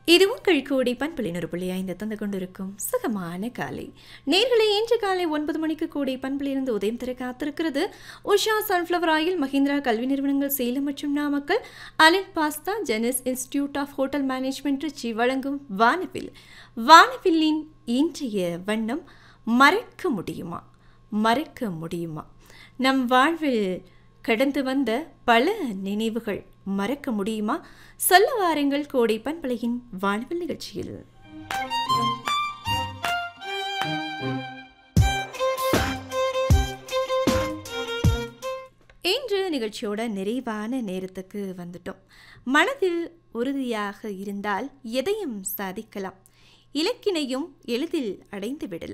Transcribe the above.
இது உங்கள் கூடி பண்புலின் ஒரு புள்ளி ஐந்து தந்து கொண்டிருக்கும் சுகமான காலை நேர்களை இன்று காலை ஒன்பது மணிக்கு கூடி பண்பிலிருந்து உதயம் தர காத்திருக்கிறது உஷா சன்ஃப்ளவர் ஆயில் மஹிந்திரா கல்வி நிறுவனங்கள் சேலம் மற்றும் நாமக்கல் அலில் பாஸ்தா ஜெனஸ் இன்ஸ்டிடியூட் ஆஃப் ஹோட்டல் மேனேஜ்மெண்ட் ருச்சி வழங்கும் வானவில் வானவில்லின் இன்றைய வண்ணம் மறக்க முடியுமா மறக்க முடியுமா நம் வாழ்வில் கடந்து வந்த பல நினைவுகள் மறக்க முடியுமா சொல்ல வாருங்கள் கோடை பண்பலையின் வாழ்வில் நிகழ்ச்சியில் இன்று நிகழ்ச்சியோட நிறைவான நேரத்துக்கு வந்துட்டோம் மனதில் உறுதியாக இருந்தால் எதையும் சாதிக்கலாம் இலக்கினையும் எளிதில் அடைந்து விடலாம்